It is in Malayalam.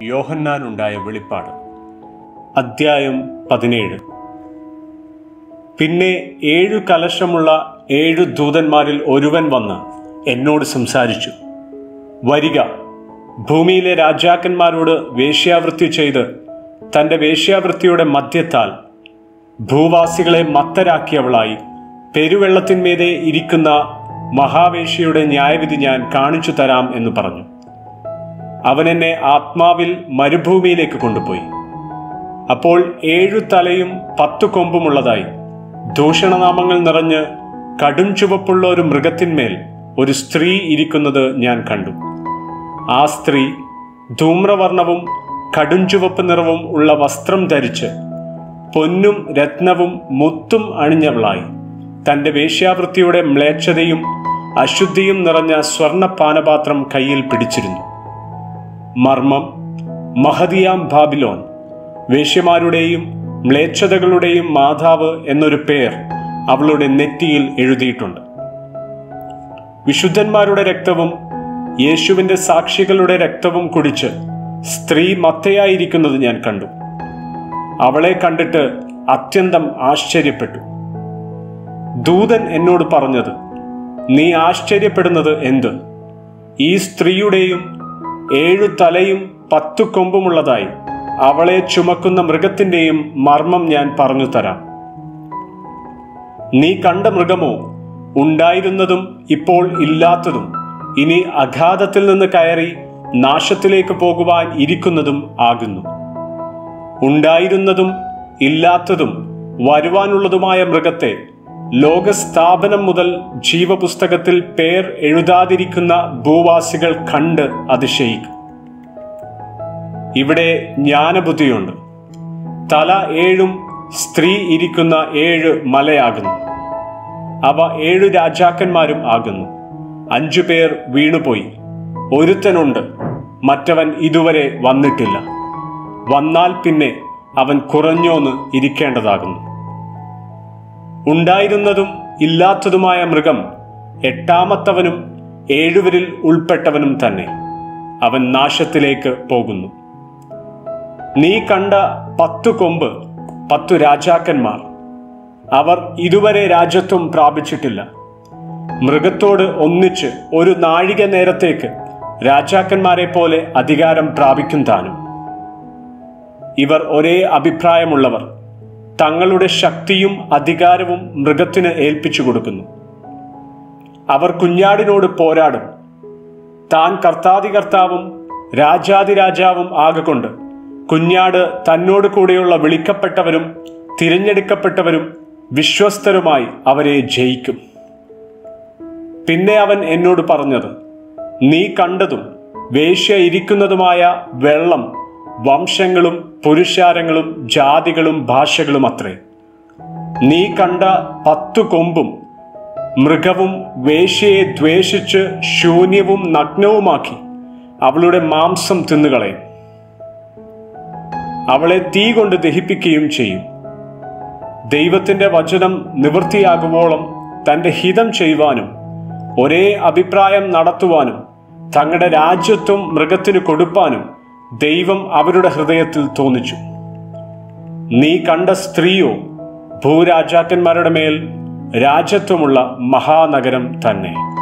യോഹന്നാനുണ്ടായ വെളിപ്പാട് അദ്ധ്യായം പതിനേഴ് പിന്നെ ഏഴു കലശമുള്ള ഏഴു ദൂതന്മാരിൽ ഒരുവൻ വന്ന് എന്നോട് സംസാരിച്ചു വരിക ഭൂമിയിലെ രാജാക്കന്മാരോട് വേശ്യാവൃത്തി ചെയ്ത് തൻ്റെ വേശ്യാവൃത്തിയുടെ മധ്യത്താൽ ഭൂവാസികളെ മത്തരാക്കിയവളായി പെരുവെള്ളത്തിന്മീതെ ഇരിക്കുന്ന മഹാവേശ്യയുടെ ന്യായവിധി ഞാൻ കാണിച്ചു തരാം എന്ന് പറഞ്ഞു അവൻ എന്നെ ആത്മാവിൽ മരുഭൂമിയിലേക്ക് കൊണ്ടുപോയി അപ്പോൾ ഏഴു തലയും പത്തു കൊമ്പുമുള്ളതായി ദൂഷണനാമങ്ങൾ നിറഞ്ഞ് കടും ചുവപ്പുള്ള ഒരു മൃഗത്തിന്മേൽ ഒരു സ്ത്രീ ഇരിക്കുന്നത് ഞാൻ കണ്ടു ആ സ്ത്രീ ധൂമ്രവർണവും കടും ചുവപ്പ് നിറവും ഉള്ള വസ്ത്രം ധരിച്ച് പൊന്നും രത്നവും മുത്തും അണിഞ്ഞവളായി തന്റെ വേശ്യാവൃത്തിയുടെ മ്ലേച്ഛതയും അശുദ്ധിയും നിറഞ്ഞ സ്വർണ്ണ പാനപാത്രം കയ്യിൽ പിടിച്ചിരുന്നു മർമ്മം മഹദിയാം ബാബിലോൺ വേശ്യമാരുടെയും മ്ലേച്ഛതകളുടെയും മാതാവ് എന്നൊരു പേർ അവളുടെ നെറ്റിയിൽ എഴുതിയിട്ടുണ്ട് വിശുദ്ധന്മാരുടെ രക്തവും യേശുവിന്റെ സാക്ഷികളുടെ രക്തവും കുടിച്ച് സ്ത്രീ മത്തയായിരിക്കുന്നത് ഞാൻ കണ്ടു അവളെ കണ്ടിട്ട് അത്യന്തം ആശ്ചര്യപ്പെട്ടു ദൂതൻ എന്നോട് പറഞ്ഞത് നീ ആശ്ചര്യപ്പെടുന്നത് എന്ത് ഈ സ്ത്രീയുടെയും ഏഴു തലയും പത്തു കൊമ്പുമുള്ളതായി അവളെ ചുമക്കുന്ന മൃഗത്തിന്റെയും മർമ്മം ഞാൻ പറഞ്ഞു തരാം നീ കണ്ട മൃഗമോ ഉണ്ടായിരുന്നതും ഇപ്പോൾ ഇല്ലാത്തതും ഇനി അഗാധത്തിൽ നിന്ന് കയറി നാശത്തിലേക്ക് പോകുവാൻ ഇരിക്കുന്നതും ആകുന്നു ഉണ്ടായിരുന്നതും ഇല്ലാത്തതും വരുവാനുള്ളതുമായ മൃഗത്തെ ലോകസ്ഥാപനം മുതൽ ജീവപുസ്തകത്തിൽ പേർ എഴുതാതിരിക്കുന്ന ഭൂവാസികൾ കണ്ട് അതിശയിക്കും ഇവിടെ ജ്ഞാനബുദ്ധിയുണ്ട് തല ഏഴും സ്ത്രീ ഇരിക്കുന്ന ഏഴ് മലയാകുന്നു അവ ഏഴു രാജാക്കന്മാരും ആകുന്നു അഞ്ചു പേർ വീണുപോയി ഒരുത്തനുണ്ട് മറ്റവൻ ഇതുവരെ വന്നിട്ടില്ല വന്നാൽ പിന്നെ അവൻ കുറഞ്ഞോന്ന് ഇരിക്കേണ്ടതാകുന്നു ഉണ്ടായിരുന്നതും ഇല്ലാത്തതുമായ മൃഗം എട്ടാമത്തവനും ഏഴുവരിൽ ഉൾപ്പെട്ടവനും തന്നെ അവൻ നാശത്തിലേക്ക് പോകുന്നു നീ കണ്ട പത്തു കൊമ്പ് പത്തു രാജാക്കന്മാർ അവർ ഇതുവരെ രാജ്യത്വം പ്രാപിച്ചിട്ടില്ല മൃഗത്തോട് ഒന്നിച്ച് ഒരു നാഴിക നേരത്തേക്ക് രാജാക്കന്മാരെ പോലെ അധികാരം പ്രാപിക്കും താനും ഇവർ ഒരേ അഭിപ്രായമുള്ളവർ തങ്ങളുടെ ശക്തിയും അധികാരവും മൃഗത്തിന് ഏൽപ്പിച്ചു കൊടുക്കുന്നു അവർ കുഞ്ഞാടിനോട് പോരാടും താൻ കർത്താതികർത്താവും രാജാതിരാജാവും ആകൊണ്ട് കുഞ്ഞാട് തന്നോട് കൂടെയുള്ള വിളിക്കപ്പെട്ടവരും തിരഞ്ഞെടുക്കപ്പെട്ടവരും വിശ്വസ്തരുമായി അവരെ ജയിക്കും പിന്നെ അവൻ എന്നോട് പറഞ്ഞത് നീ കണ്ടതും വേശ്യ ഇരിക്കുന്നതുമായ വെള്ളം വംശങ്ങളും പുരുഷാരങ്ങളും ജാതികളും ഭാഷകളും അത്രേ നീ കണ്ട പത്തു കൊമ്പും മൃഗവും വേശ്യയെ ദ്വേഷിച്ച് ശൂന്യവും നഗ്നവുമാക്കി അവളുടെ മാംസം തിന്നുകളയും അവളെ തീ കൊണ്ട് ദഹിപ്പിക്കുകയും ചെയ്യും ദൈവത്തിന്റെ വചനം നിവൃത്തിയാകുവോളം തന്റെ ഹിതം ചെയ്യുവാനും ഒരേ അഭിപ്രായം നടത്തുവാനും തങ്ങളുടെ രാജ്യത്വം മൃഗത്തിന് കൊടുപ്പാനും ദൈവം അവരുടെ ഹൃദയത്തിൽ തോന്നിച്ചു നീ കണ്ട സ്ത്രീയോ ഭൂരാജാക്കന്മാരുടെ മേൽ രാജ്യത്വമുള്ള മഹാനഗരം തന്നെ